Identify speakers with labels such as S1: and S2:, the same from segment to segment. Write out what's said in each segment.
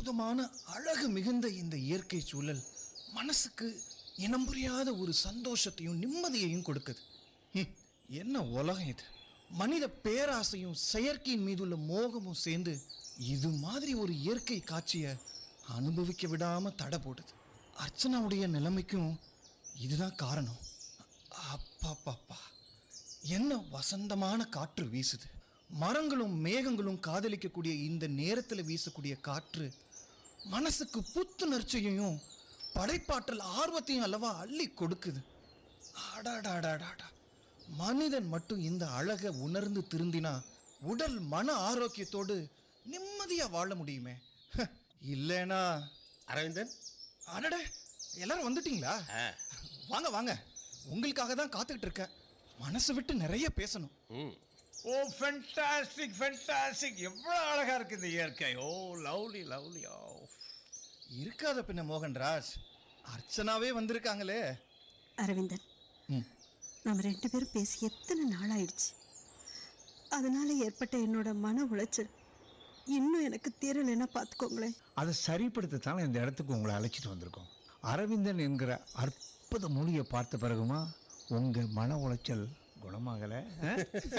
S1: அற்புதமான அழகு மிகுந்த இந்த இயற்கை சூழல் மனசுக்கு இனம் புரியாத ஒரு சந்தோஷத்தையும் நிம்மதியையும் கொடுக்குது ஹம், என்ன உலகம் இது மனித பேராசையும் செயற்கையின் மீதுள்ள மோகமும் சேர்ந்து இது மாதிரி ஒரு இயற்கை காட்சியை அனுபவிக்க விடாம தடை போடுது அர்ச்சனாவுடைய நிலைமைக்கும் இதுதான் காரணம் அப்பாப்பாப்பா என்ன வசந்தமான காற்று வீசுது மரங்களும் மேகங்களும் காதலிக்கக்கூடிய இந்த நேரத்தில் வீசக்கூடிய காற்று மனசுக்கு புத்துணர்ச்சியையும் படைப்பாற்றல் ஆர்வத்தையும் அல்லவா அள்ளி கொடுக்குது அடாடாடாடாடா மனிதன் மட்டும் இந்த அழகை உணர்ந்து திருந்தினா உடல் மன ஆரோக்கியத்தோடு நிம்மதியா வாழ முடியுமே ஹ, இல்லைனா
S2: அரவிந்தன்
S1: அடட எல்லாரும் வந்துட்டீங்களா
S2: ஆ,
S1: வாங்க வாங்க உங்களுக்காக தான் காத்துக்கிட்டு இருக்கேன் மனசு விட்டு நிறைய பேசணும்
S2: ம்
S3: ஓ ஃபென்டாஸ்டிக் ஃபென்டாஸ்டிக் எவ்வளோ அழகா இருக்கு இந்த இயற்கை ஓ லவ்லி லவ்லி ஓ
S1: இருக்காத பின்ன மோகன்ராஜ் அர்ச்சனாவே வந்திருக்காங்களே
S4: அரவிந்தன்
S1: ம்
S4: நம்ம ரெண்டு பேரும் பேசி எத்தனை நாள் ஆயிடுச்சு அதனால ஏற்பட்ட என்னோட மன உளைச்சல் இன்னும் எனக்கு தீரலைன்னா பார்த்துக்கோங்களேன்
S3: அதை சரிப்படுத்தத்தானே இந்த இடத்துக்கு உங்களை அழைச்சிட்டு வந்திருக்கோம் அரவிந்தன் என்கிற அற்புத மொழியை பார்த்த பிறகுமா உங்க மன உளைச்சல் குணமாகலை ஆ?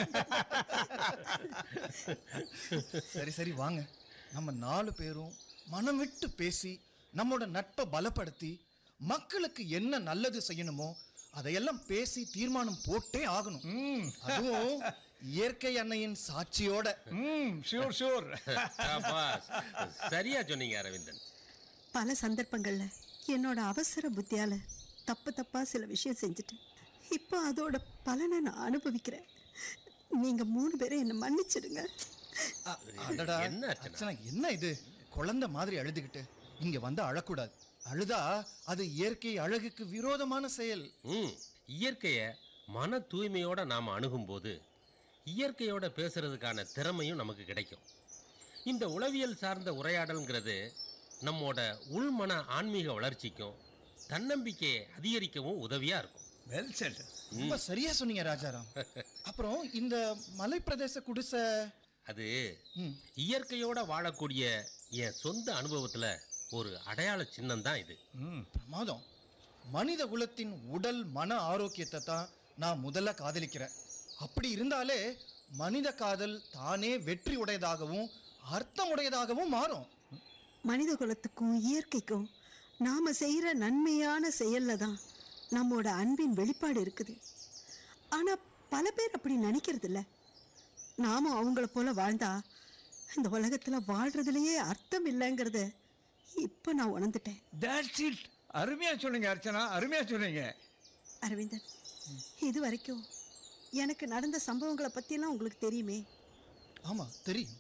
S1: சரி சரி வாங்க நம்ம நாலு பேரும் மனம் விட்டு பேசி நம்மோட நட்பை பலப்படுத்தி மக்களுக்கு என்ன நல்லது செய்யணுமோ அதையெல்லாம் பேசி தீர்மானம் போட்டே ஆகணும் அதுவும் இயற்கை அன்னையின் சாட்சியோட
S3: ம் ஷூர் ஷூர்
S2: சாபாஸ். சரியா சொன்னீங்க அரவிந்தன்
S4: பல சந்தர்ப்பங்கள்ல என்னோட அவசர புத்தியால தப்பு தப்பா சில விஷயம் செஞ்சுட்டேன் இப்போ அதோட பலனை நான் அனுபவிக்கிறேன் நீங்க மூணு பேரும் என்னை மன்னிச்சிடுங்க
S1: அ- அடடா
S2: என்ன அர்ச்சனா?
S1: அர்ச்சனா என்ன இது குழந்தை மாதிரி அழுதுகிட்டு இங்க வந்து அழக்கூடாது அழுதா அது இயற்கை அழகுக்கு விரோதமான செயல்
S2: ம் இயற்கையை மன தூய்மையோட நாம் அணுகும்போது இயற்கையோட பேசுறதுக்கான திறமையும் நமக்கு கிடைக்கும் இந்த உளவியல் சார்ந்த உரையாடல்ங்கிறது நம்மோட உள்மன ஆன்மீக வளர்ச்சிக்கும் தன்னம்பிக்கையை அதிகரிக்கவும் உதவியா இருக்கும்
S3: வெல் செட்
S1: ரொம்ப சரியா சொன்னீங்க ராஜாராம் அப்புறம் இந்த மலைப்பிரதேச குடிசை
S2: அது
S1: ம்.
S2: இயற்கையோட வாழக்கூடிய என் சொந்த அனுபவத்துல ஒரு அடையாள சின்னம் தான் இது
S3: ம்
S1: பிரமாதம் மனித குலத்தின் உடல் மன ஆரோக்கியத்தை தான் நான் முதல்ல காதலிக்கிறேன் அப்படி இருந்தாலே மனித காதல் தானே வெற்றி உடையதாகவும் அர்த்தம் உடையதாகவும் மாறும்
S4: மனித குலத்துக்கும் இயற்கைக்கும் நாம செய்யற நன்மையான செயல்ல தான் நம்மோட அன்பின் வெளிப்பாடு இருக்குது ஆனா பல பேர் அப்படி நினைக்கிறது இல்ல நாமும் அவங்கள போல வாழ்ந்தா இந்த உலகத்துல வாழ்றதுலயே அர்த்தம் இல்லைங்கிறத இப்ப நான் உணர்ந்துட்டேன்
S3: தட்ஸ் இட் அருமையா சொன்னீங்க அர்ச்சனா அருமையா சொன்னீங்க
S4: அரவிந்தன் இது வரைக்கும் எனக்கு நடந்த சம்பவங்களை பத்தியெல்லாம் உங்களுக்கு தெரியுமே
S1: ஆமா தெரியும்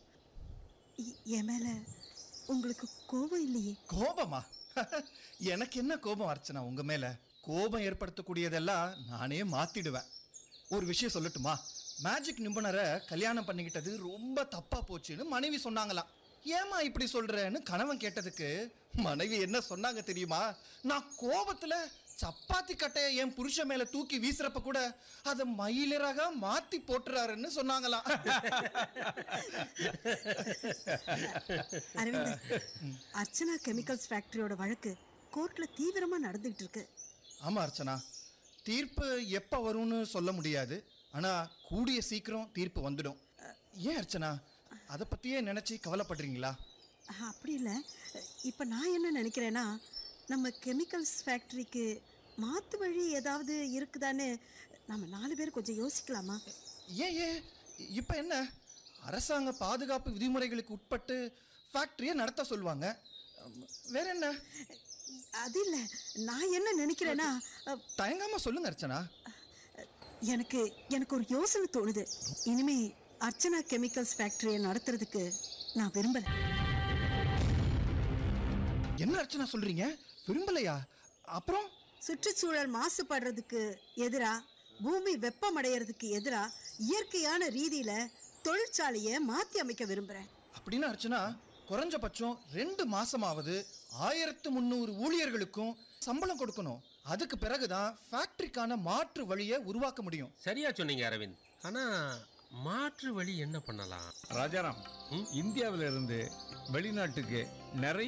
S4: இ- என் மேல உங்களுக்கு கோபம் இல்லையே
S1: கோபமா எனக்கு என்ன கோபம் அர்ச்சனா உங்க மேல கோபம் ஏற்படுத்தக்கூடியதெல்லாம் நானே மாத்திடுவேன் ஒரு விஷயம் சொல்லட்டுமா மேஜிக் நிபுணரை கல்யாணம் பண்ணிக்கிட்டது ரொம்ப தப்பா போச்சுன்னு மனைவி சொன்னாங்களாம் ஏமா இப்படி சொல்றேன்னு கணவன் கேட்டதுக்கு மனைவி என்ன சொன்னாங்க தெரியுமா நான் கோபத்துல சப்பாத்தி கட்டையை என் புருஷன் மேல தூக்கி வீசுறப்ப கூட அதை மயிலிறகா மாத்தி போட்டுறாருன்னு சொன்னாங்களாம்
S4: அரவிந்தன் அர்ச்சனா கெமிக்கல்ஸ் ஃபேக்டரியோட வழக்கு கோர்ட்ல தீவிரமா நடந்துகிட்டு இருக்கு
S1: ஆமா அர்ச்சனா தீர்ப்பு எப்போ வரும்னு சொல்ல முடியாது ஆனா கூடிய சீக்கிரம் தீர்ப்பு வந்துடும் அஹ், ஏன் அர்ச்சனா அதை பத்தியே நினைச்சு கவலைப்படுறீங்களா
S4: அஹ், அப்படி இல்லை இப்போ நான் என்ன நினைக்கிறேன்னா நம்ம கெமிக்கல்ஸ் ஃபேக்டரிக்கு மாற்று வழி ஏதாவது இருக்குதான்னு நம்ம நாலு பேர் கொஞ்சம் யோசிக்கலாமா
S1: ஏன் ஏன் இப்போ என்ன அரசாங்க பாதுகாப்பு விதிமுறைகளுக்கு உட்பட்டு ஃபேக்டரியை நடத்த சொல்லுவாங்க அம், வேற என்ன
S4: அது இல்லை நான் என்ன நினைக்கிறேன்னா அஹ்,
S1: தயங்காம சொல்லுங்க அர்ச்சனா
S4: எனக்கு எனக்கு ஒரு யோசனை தோணுது இனிமே அர்ச்சனா கெமிக்கல்ஸ் ஃபேக்டரியை நடத்துறதுக்கு நான் விரும்பல
S1: என்ன அர்ச்சனா சொல்றீங்க விரும்பலையா அப்புறம்
S4: சுற்றுச்சூழல் மாசுபடுறதுக்கு எதிரா பூமி வெப்பமடைகிறதுக்கு எதிரா இயற்கையான ரீதியில தொழிற்சாலையை மாத்தி அமைக்க விரும்புறேன்
S1: அப்படின்னு அர்ச்சனா குறைஞ்சபட்சம் ரெண்டு மாசமாவது ஆயிரத்து முந்நூறு ஊழியர்களுக்கும் சம்பளம் கொடுக்கணும் அதுக்கு பிறகுதான் ஃபேக்டரிக்கான மாற்று வழியை உருவாக்க முடியும்
S2: சரியா சொன்னீங்க அரவிந்த் ஆனா மாற்று வழி என்ன பண்ணலாம்
S3: ராஜாராம் இந்தியாவில இருந்து வெளிநாட்டுக்கு நிறைய